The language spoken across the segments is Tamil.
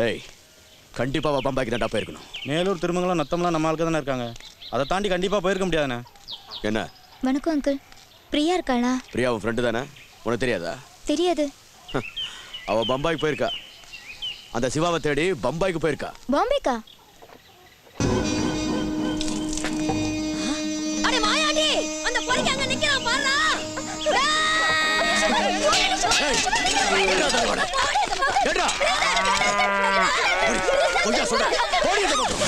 டேய் கண்டிப்பா அவ பம்பாய்க்கு தான்டா போயிருக்கணும் மேலூர் திருமங்கலம் நத்தம்லாம் நம்ம ஆளுக்கு தானே இருக்காங்க அதை தாண்டி கண்டிப்பாக போயிருக்க முடியாதுண்ணே என்ன வணக்கம் அங்கிள் பிரியா இருக்காளா பிரியா உன் ஃப்ரெண்டு தானே உனக்கு தெரியாதா தெரியாது அவ பம்பாய்க்கு போயிருக்கா அந்த சிவாவை தேடி பம்பாய்க்கு போயிருக்கா பாம்பேக்கா அடே மாயாண்டி அந்த பொறுக்கி அங்க நிக்கிறான் பாருடா ஏண்டா? கொஞ்சம் சொல்றேன் போடி இந்த பக்கம்.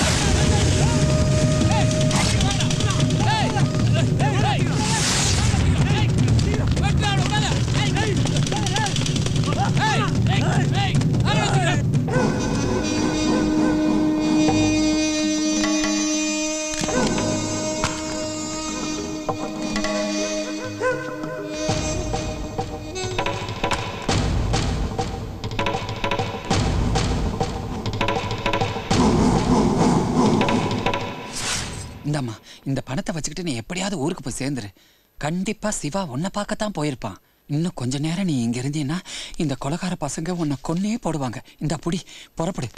இந்தாம்மா இந்த பணத்தை வச்சுக்கிட்டு நீ எப்படியாவது ஊருக்கு போய் சேர்ந்துரு கண்டிப்பா சிவா உன்னை பார்க்கத்தான் போயிருப்பான் இன்னும் கொஞ்ச நேரம் நீ இங்க இருந்தீன்னா இந்த கொலகார பசங்க உன்னை கொன்னே போடுவாங்க இந்த புடி புறப்படு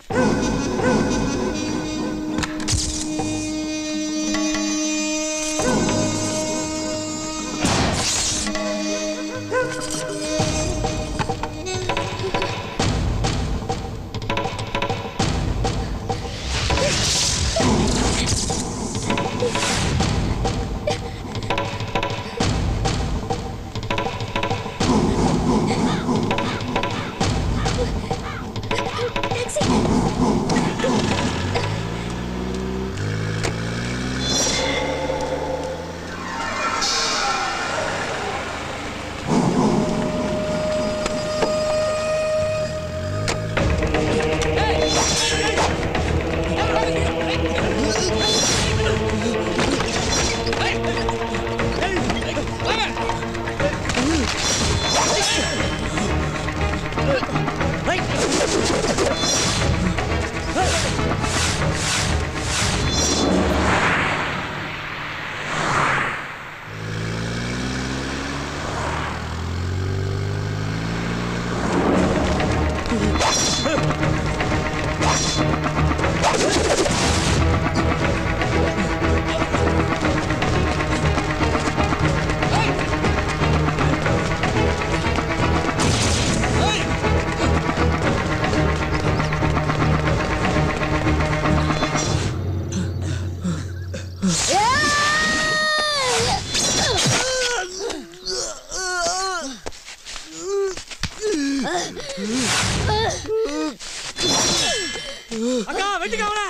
அக்கா வெட்டுக்க அவன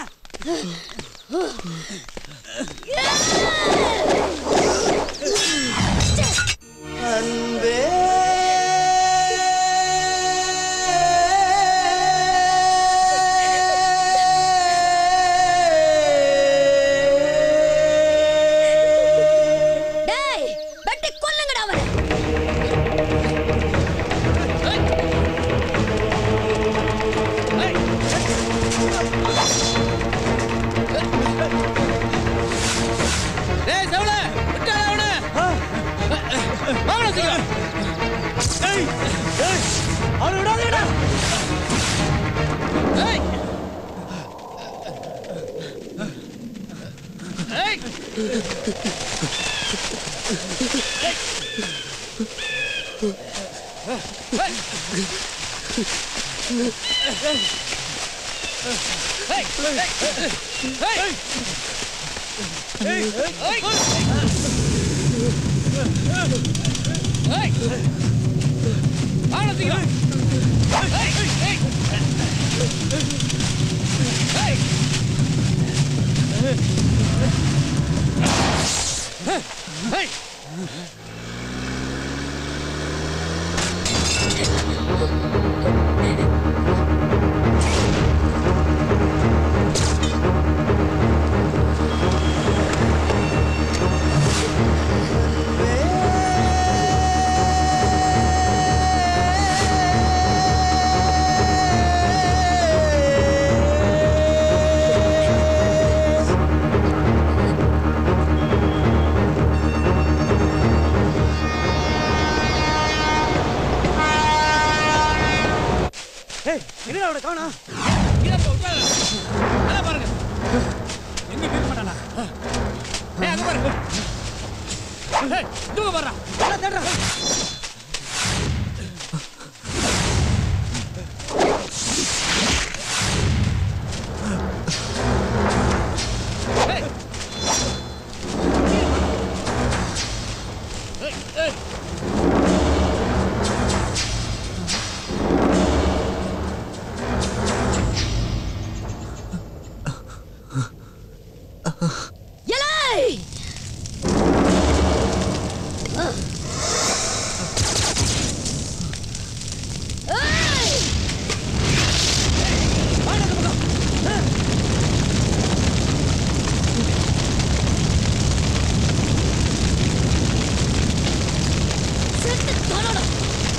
அன்பே டேய் வெட்டி கொல்லுங்கடா அவனை டேய் செவல விட்டாடா அவன வாங்கடா சீக்கிரம் ஏய் ஏய் அவன விடாதடா ஏய் ஏய் அன்பே பாரு ஏய், தூக்க பாருடா எல்லாம் தேடுறா ஏய் ஏய் ஏய் எலை ஏய் செத்து தொலைடா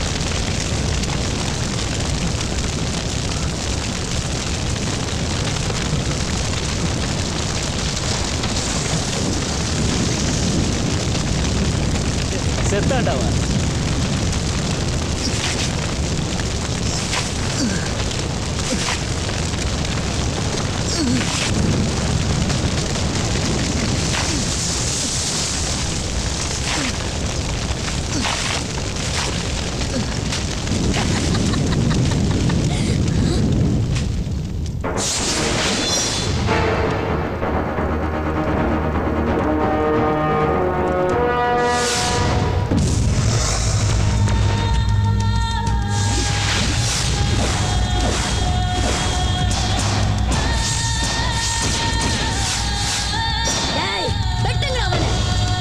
செத்தாண்டாவா ஏய் வெட்டுங்க அவனை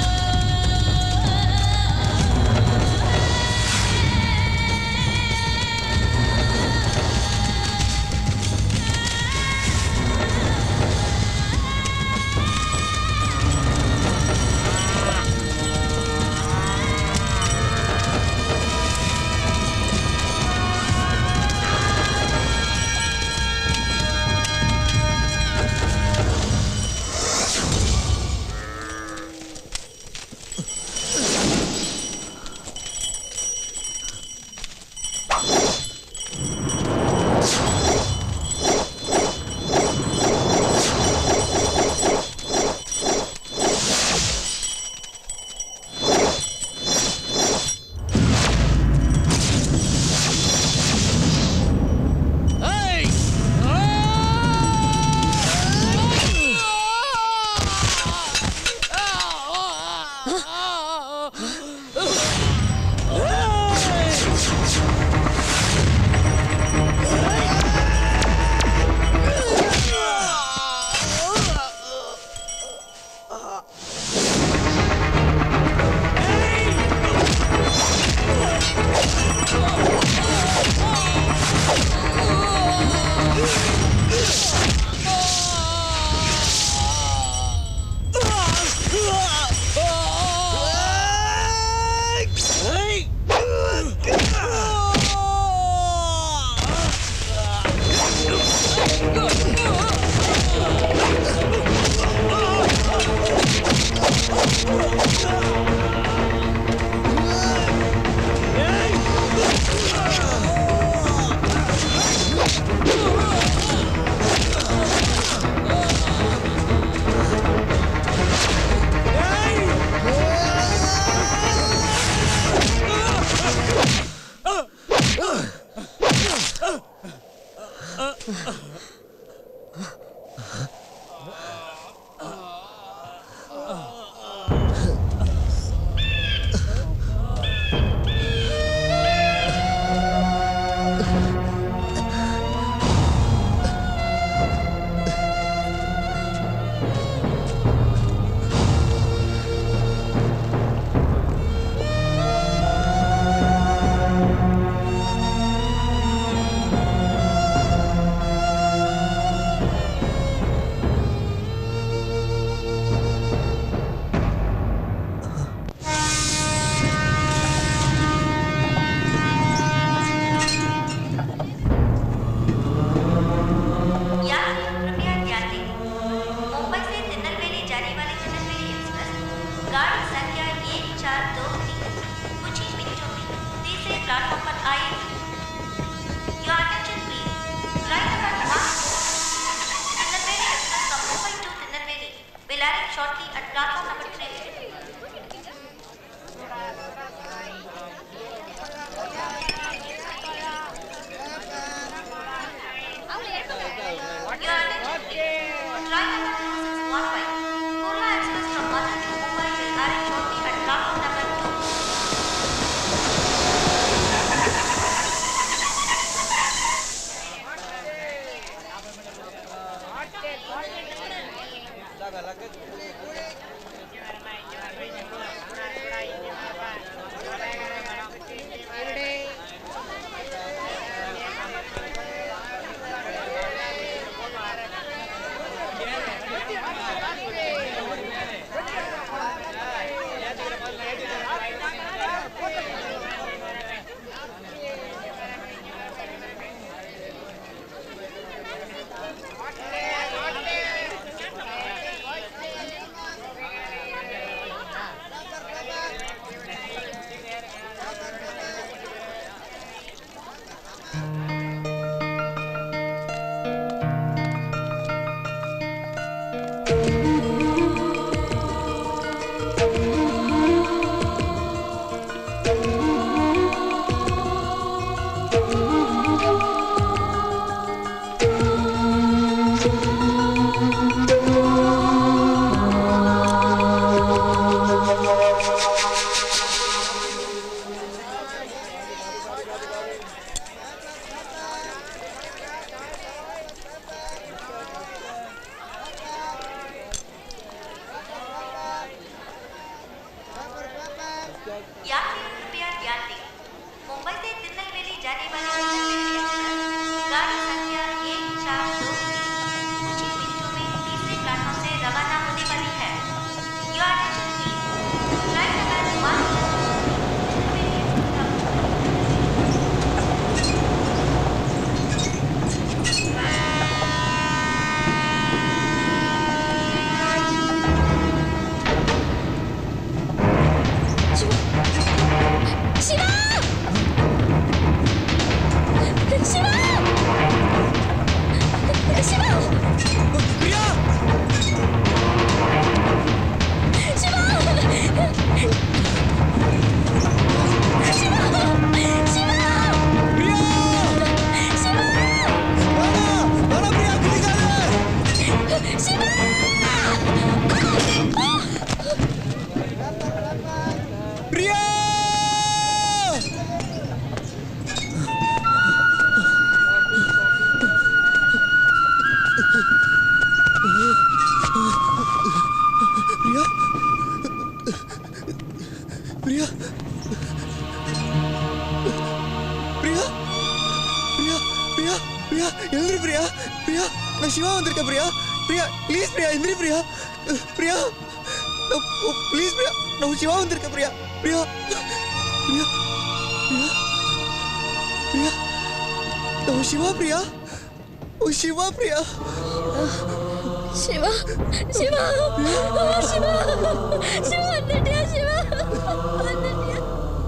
ஏய் यात्री कृपया ध्यान दें मुंबई से तिरुनेलवेली जाने वाली इंटरसिटी एक्सप्रेस गाड़ी संख्या एक चार दो तीन कुछ ही मिनटों में तीसरे प्लेटफॉर्म से रवाना होने वाली है your attention please flight number one Shiva Shiva Shiva Priya Shiva Shiva Shiva Priya Shiva வேணாம் வேணாம் பிரியா குடிக்காத சிவா பிரியா பிரியா பிரியா பிரியா பிரியா பிரியா பிரியா எழுந்திரி பிரியா பிரியா நான் சிவா வந்திருக்கேன் பிரியா பிரியா ப்ளீஸ் பிரியா எந்திரி பிரியா பிரியா ப்ளீஸ் பிரியா நான் சிவா வந்திருக்கேன் பிரியா பிரியா பிரியா பிரியா பிரியா நான் சிவா பிரியா ஓ சிவா பிரியா சிவா சிவா சிவா சிவா வந்துட்டியா சிவா வந்துட்டியா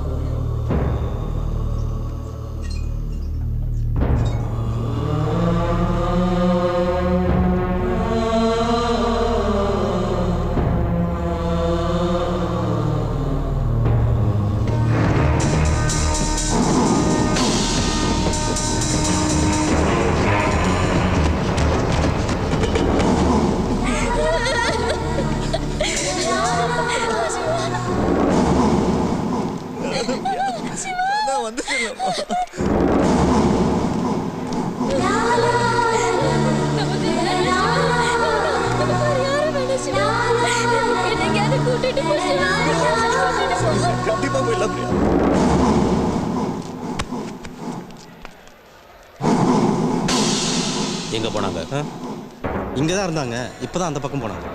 நான் வந்துட்டேன் கூட்டிட்டு போ சிவா கண்டிப்பா போயிடலாம் பிரியா எங்க போனாங்க இங்கே தான் இருந்தாங்க இப்போ தான் அந்த பக்கம் போனாங்க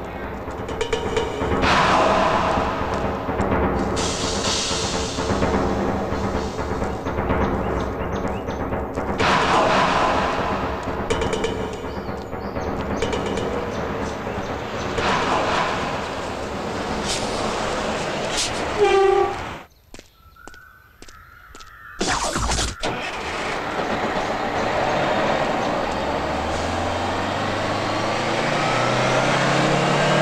பிரியா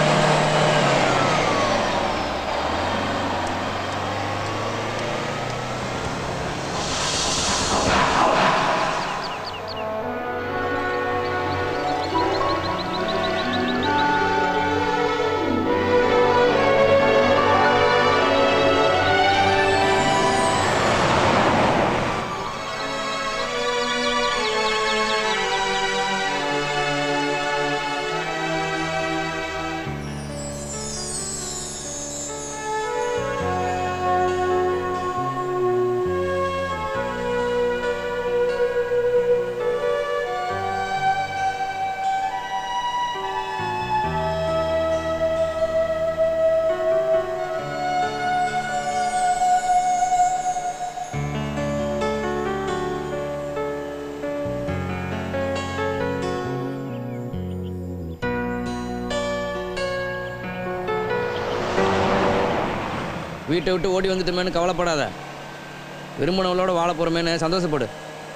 வீட்டை விட்டு ஓடி வந்துட்டோமேனு கவலைப்படாத விரும்பினவளோட வாழ போகிறோமேனு சந்தோஷப்படு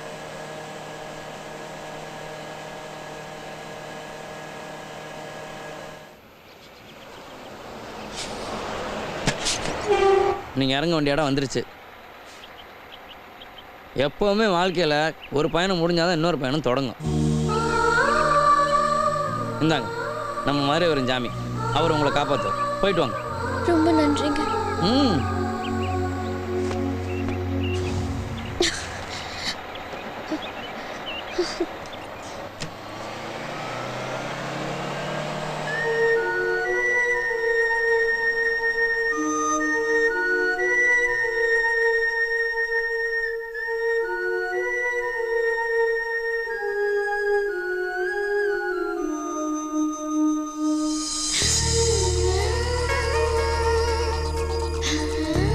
நீங்கள் இறங்க வேண்டிய இடம் வந்துருச்சு எப்போவுமே வாழ்க்கையில் ஒரு பயணம் முடிஞ்சாதான் இன்னொரு பயணம் தொடங்கும் இந்தாங்க நம்ம மாதிரி ஒரு ஜாமி அவர் உங்களை காப்பாற்று போயிட்டு வாங்க ரொம்ப நன்றிங்க ம் ஆ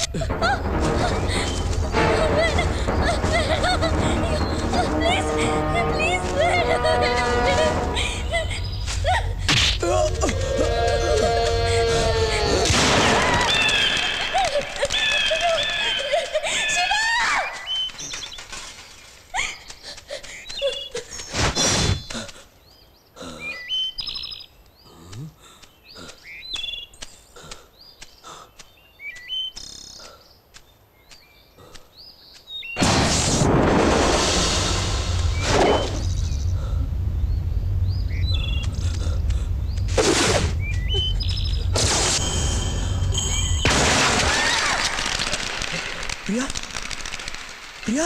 ப்ளீஸ் ப்ளீஸ் வேண்டாம் Priya Priya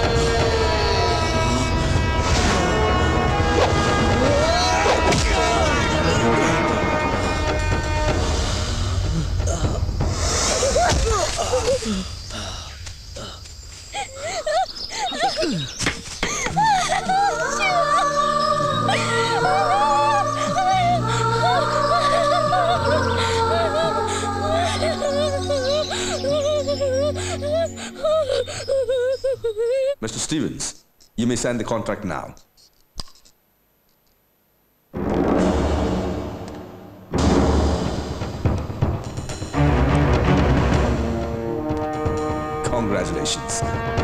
Ah! Stevens, you may sign the contract now. Congratulations.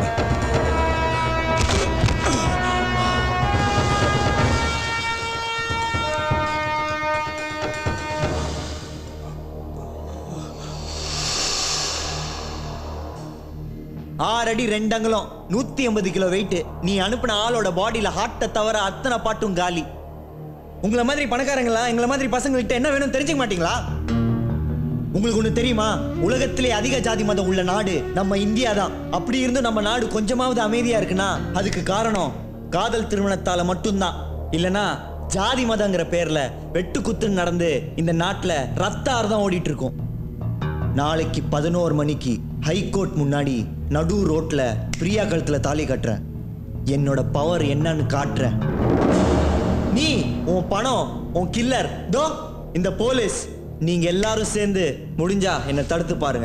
ஆறு அடி ரெண்டு அங்குலம் நூத்தி எண்பது கிலோ வெயிட் நீ அனுப்பின ஆளோட பாடியில ஹார்ட்டை தவிர அத்தனை பாட்டும் காலி உங்களை மாதிரி பணக்காரங்களா எங்களை மாதிரி பசங்கள்கிட்ட என்ன வேணும் தெரிஞ்சுக்க மாட்டீங்களா உங்களுக்கு ஒண்ணு தெரியுமா உலகத்திலே அதிக ஜாதி மதம் உள்ள நாடு நம்ம இந்தியா தான் அப்படி இருந்து நம்ம நாடு கொஞ்சமாவது அமைதியா இருக்குன்னா அதுக்கு காரணம் காதல் திருமணத்தால மட்டும்தான் இல்லனா ஜாதி மதங்கிற பேர்ல வெட்டு குத்துன்னு நடந்து இந்த நாட்டுல ரத்த ஆறுதான் ஓடிட்டு இருக்கும் நாளைக்கு பதினோரு மணிக்கு ஹைகோர்ட் முன்னாடி நடு ரோட்ல பிரியா கழுத்துல தாலி கட்டுறேன் என்னோட பவர் என்னன்னு காட்டுறேன் நீ உன் பணம் உன் கில்லர் தோ இந்த போலீஸ் நீங்க எல்லாரும் சேர்ந்து முடிஞ்சா என்னை தடுத்து பாருங்க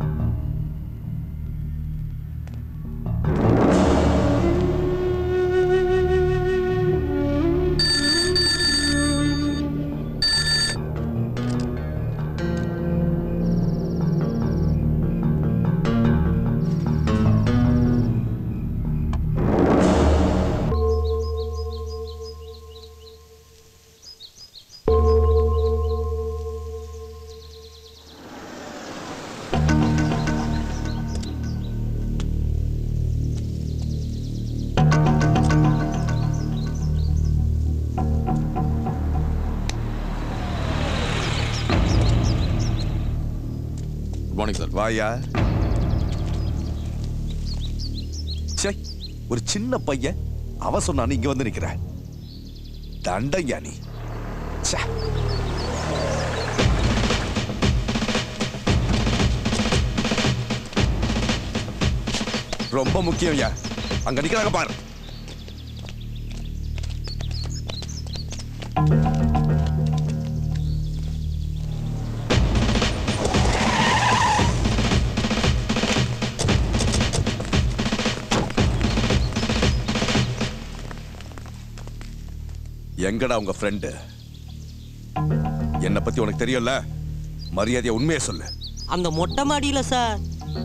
குட் மார்னிங் சார் வாயா சே ஒரு சின்ன பையன் அவ சொன்னான்னு இங்க வந்து நிக்கிற தண்டையா நீ ச்சே. ரொம்ப முக்கியம் யா அங்க நிக்கிறாங்க பாரு எங்கடா உங்க ஃப்ரெண்டு என்ன பத்தி உனக்கு தெரியும்ல மரியாதையை உண்மையை சொல்லு அந்த மொட்டை மாடியில சார்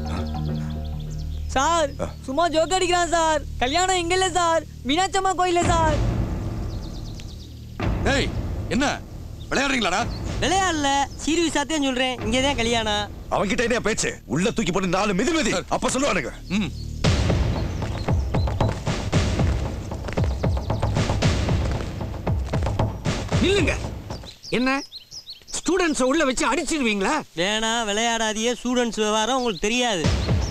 சார் சும்மா ஜோக் அடிக்கிறான் சார் கல்யாணம் இங்க இல்ல சார் மீனாட்சம்மா கோயில்ல சார் ஏய் என்ன விளையாடுறீங்களாடா விளையாடல சீரியஸ் சத்தியம் சொல்றேன் இங்கே தான் கல்யாணம் அவன்கிட்ட என்ன பேச்சு உள்ள தூக்கி போட்டு நாலு மிதி மிதி அப்ப சொல்லுவானுங்க ம் நில்லுங்க என்ன ஸ்டூடெண்ட்ஸை உள்ள வச்சு அடிச்சிடுவீங்களா வேணா விளையாடாதியே ஸ்டூடெண்ட்ஸ் விவகாரம் உங்களுக்கு தெரியாது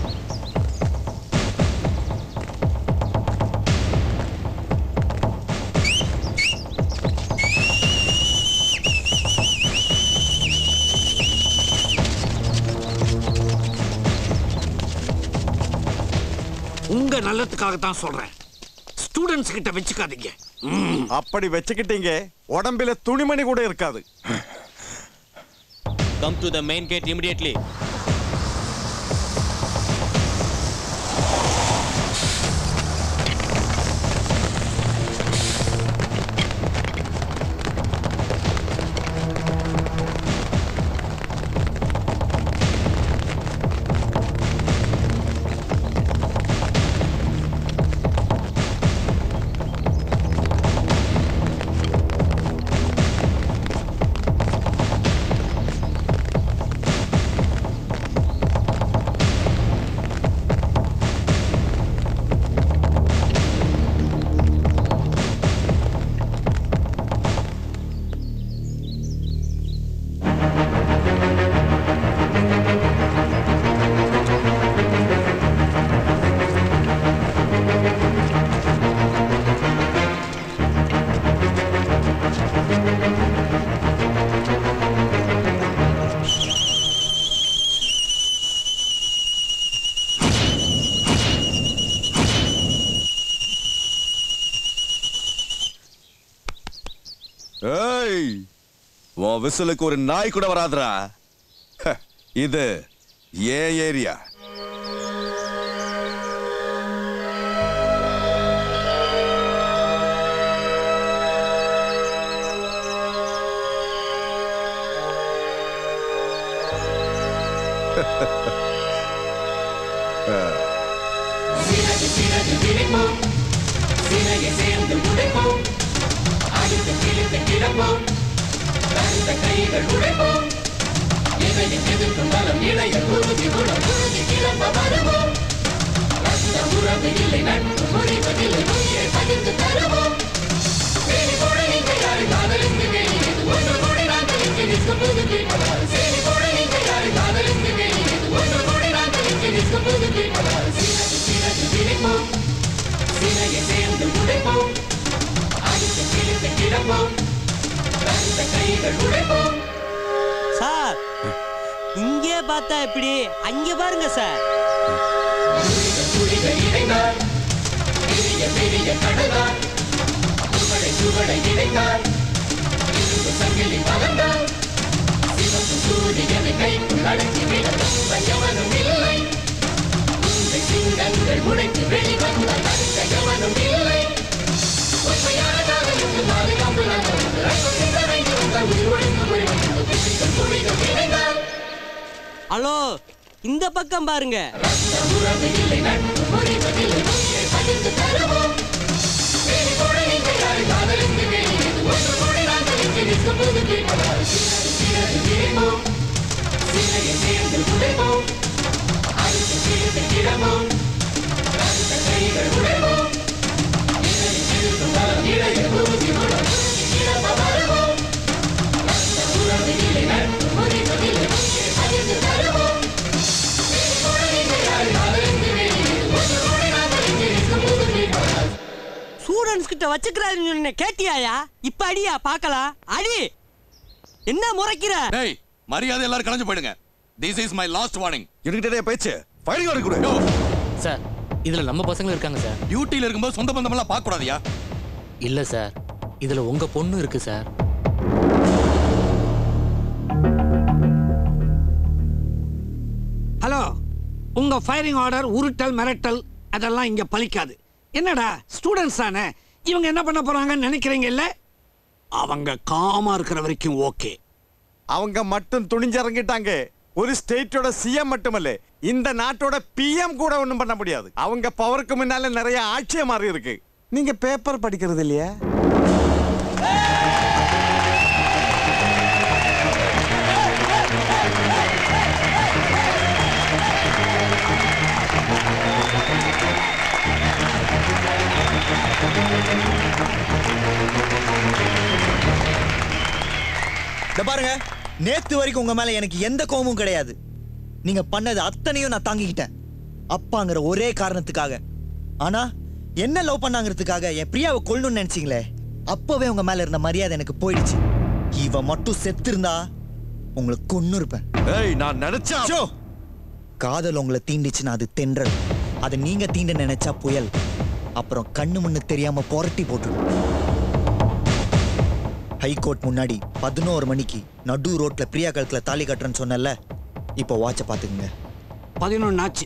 உங்க நல்லதுக்காக தான் சொல்றேன் ஸ்டூடெண்ட்ஸ் கிட்ட வச்சுக்காதீங்க ம். அப்படி வச்சுக்கிட்டீங்க உடம்பில துணிமணி கூட இருக்காது Come to the main gate immediately. ஏய் உன் விசிலுக்கு ஒரு நாய் கூட வராதுடா ஹ, இது ஏன் ஏரியா சிறகு சிறகு விரிப்போம் சிறையை சேர்ந்து உடைப்போம் அடித்து கிழித்து கிடப்போம் கருத்த கைகள் உடைப்போம் எதையும் எதிர்க்கும் பலம் இளைய குருதி குணம் குருதி கிளம்ப வருவோம் ரத்த உறவு இல்லை நட்பு முறிவதில்லை உயிரை பகிர்ந்து தருவோம் சேரி போட நீங்க யாரு காதலிந்து வெளியேது ஒன்று கூடி நாங்கள் இங்கே நிற்கும் போது கேட்பதால் சேரி போட நீங்க யாரு காதலிந்து வெளியேது ஒன்று கூடி நாங்கள் இங்கே நிற்கும் போது கேட்பதால் சிறகு சிறகு விரிப்போம் சிறையை சேர்ந்து உடைப்போம் அடித்து கிழித்து கிடப்போம் கருத்த கைகள் உடைப்போம் சார் இங்கே பார்த்தா எப்படி அங்கே பாருங்க சார் துளிகள் இணைந்தார் பெரிய பெரிய கடலார் சுவடை சுவடை இணைந்தார் இரும்பு சங்கிலி பலந்தார் சிவப்பு சூரியனை கைக்குள் அடக்கி விட எவனும் இல்லை உந்தை சிங்கங்கள் உடைத்து வெளிவந்தால் தடுக்க எவனும் இல்லை உண்மையான காதலுக்கு பாதுகாப்பு நலம் ரத்தம் சிந்தனைக்கு வந்த உயிர் ஒழிந்து ஒழிந்து துளிகள் துளிகள் இணைந்தார் ஹலோ இந்த பக்கம் பாருங்க உறவு இல்லை நட்பு முறிவதில்லை உயிரை பகிர்ந்து தருவோம் வேலி போட நீங்க யாரு காதலிந்து வெளியேது ஒன்று கூடி நாங்கள் இங்கே நிற்கும் போது கேட்பதால் சிறகு சிறகு விரிப்போம் சிறையை சேர்ந்து உடைப்போம் அடித்து கிழித்து கிடப்போம் கருத்த கைகள் உடைப்போம் இதனை எதிர்க்கும் பலம் இளைய குருதி குணம் குருதி கிளம்ப வருவோம் ரத்த உறவு இல்லை நட்பு முறிவதில்லை உயிரை பகிர்ந்து தருவோம் வேலி போட நீங்க யாரு காதலிந்து வெளியேது ஒன்று கூடி நாங்கள் இங்கே நிற்கும் போது கேட்பதால் ஸ்டூடெண்ட்ஸ் கிட்ட வச்சுக்கிறாருன்னு சொன்ன கேட்டியாயா இப்ப அடியா பார்க்கலாம் அடி என்ன முறைக்கிற டேய் மரியாதை எல்லாரும் கலைஞ்சு போயிடுங்க this is my last warning என்கிட்ட பேச்சு ஃபைரிங் வர கூட சார் இதுல நம்ம பசங்க இருக்காங்க சார் டியூட்டில இருக்கும்போது சொந்த பந்தம் எல்லாம் பார்க்க கூடாதியா இல்ல சார் இதுல உங்க பொண்ணு இருக்கு சார் ஹலோ உங்க ஃபயரிங் ஆர்டர் உருட்டல் மிரட்டல் அதெல்லாம் இங்க பலிக்காது என்னடா ஸ்டூடெண்ட்ஸ் தானே இவங்க என்ன பண்ண போறாங்கன்னு நினைக்கிறீங்க இல்ல அவங்க காமா இருக்கிற வரைக்கும் ஓகே அவங்க மட்டும் துணிஞ்சிறங்கிட்டாங்க ஒரு ஸ்டேட்டோட சிஎம் மட்டுமல்ல இந்த நாட்டோட பிஎம் கூட ஒண்ணும் பண்ண முடியாது அவங்க பவருக்கு முன்னால நிறைய ஆட்சிய மாறி இருக்கு நீங்க பேப்பர் படிக்கிறது இல்லையா இந்த பாருங்க நேத்து வரைக்கும் உங்க மேல எனக்கு எந்த கோபமும் கிடையாது நீங்க பண்ணது அத்தனையும் நான் தாங்கிக்கிட்டேன் அப்பாங்கிற ஒரே காரணத்துக்காக ஆனா என்ன லவ் பண்ணாங்கிறதுக்காக என் பிரியாவை கொல்லணும்னு நினைச்சீங்களே அப்பவே உங்க மேல இருந்த மரியாதை எனக்கு போயிடுச்சு இவ மட்டும் செத்திருந்தா உங்களை கொன்னு இருப்பேன் ஏய் நான் நினைச்சா ஷோ! காதல் உங்களை தீண்டிச்சுன்னா அது தென்றல் அதை நீங்க தீண்ட நினைச்சா புயல் அப்புறம் கண்ணு முன்னு தெரியாம புரட்டி போட்டுடும் ஹைகோர்ட் முன்னாடி பதினோரு மணிக்கு நடு ரோட்ல பிரியா கழுத்துல தாலி கட்டுறேன்னு சொன்னல இப்போ வாட்சை பாத்துக்குங்க பதினொன்னு ஆச்சு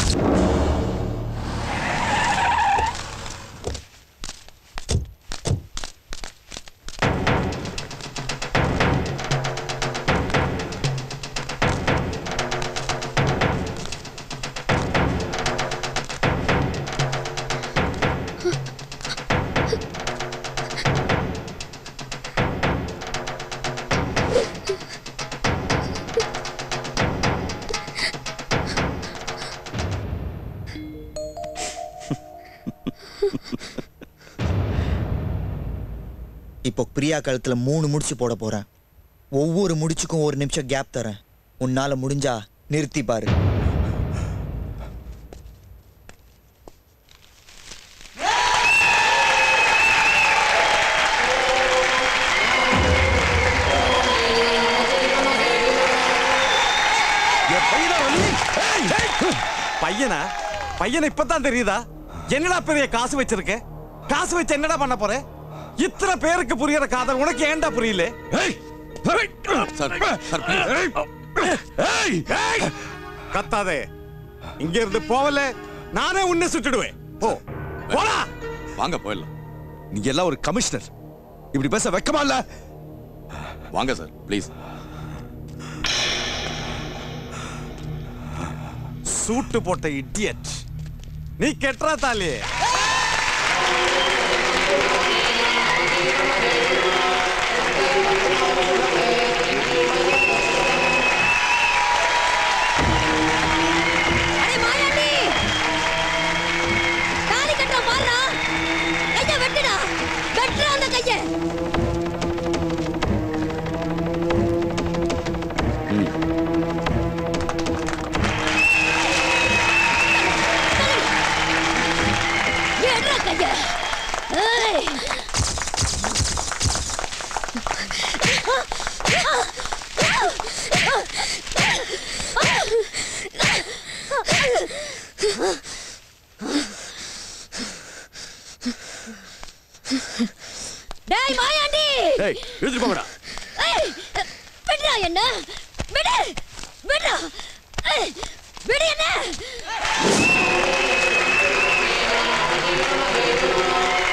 இப்போ பிரியா கழுத்துல மூணு முடிச்சு போட போறேன் ஒவ்வொரு முடிச்சுக்கும் ஒரு நிமிஷம் கேப் தரேன் உன்னால முடிஞ்சா நிறுத்தி பாரு என் பையனா வள்ளி? ஏய், ஏய். பையனா பையனை இப்பதான் தெரியுதா என்னடா பெரிய காசு வச்சிருக்க காசு வச்சு என்னடா பண்ண போற இத்தனை பேருக்கு புரியற காதல் உனக்கு ஏன்டா புரியல ஏய் சார் சார் ஏய், ஏய். கத்தாதே இங்க இருந்து போவல நானே உன்னை சுட்டுடுவேன் போ போடா வாங்க போயிடலாம் நீங்க எல்லாம் ஒரு கமிஷனர் இப்படி பேச வெக்கமா இல்ல வாங்க சார் ப்ளீஸ் சூட்டு போட்ட இடியட் நீ கெட்டுறா தாலி அடே மாயாண்டி தாலி கட்டுற பாருடா கைய வெட்டுடா வெட்டுற அந்த கைய வெட்டுற கைய ஏய் டேய் மாயாண்டி ஏய் இழுத்துட்டு போங்கடா ஏய் விடுடா என்ன விடு விடுடா ஏய் விடு என்ன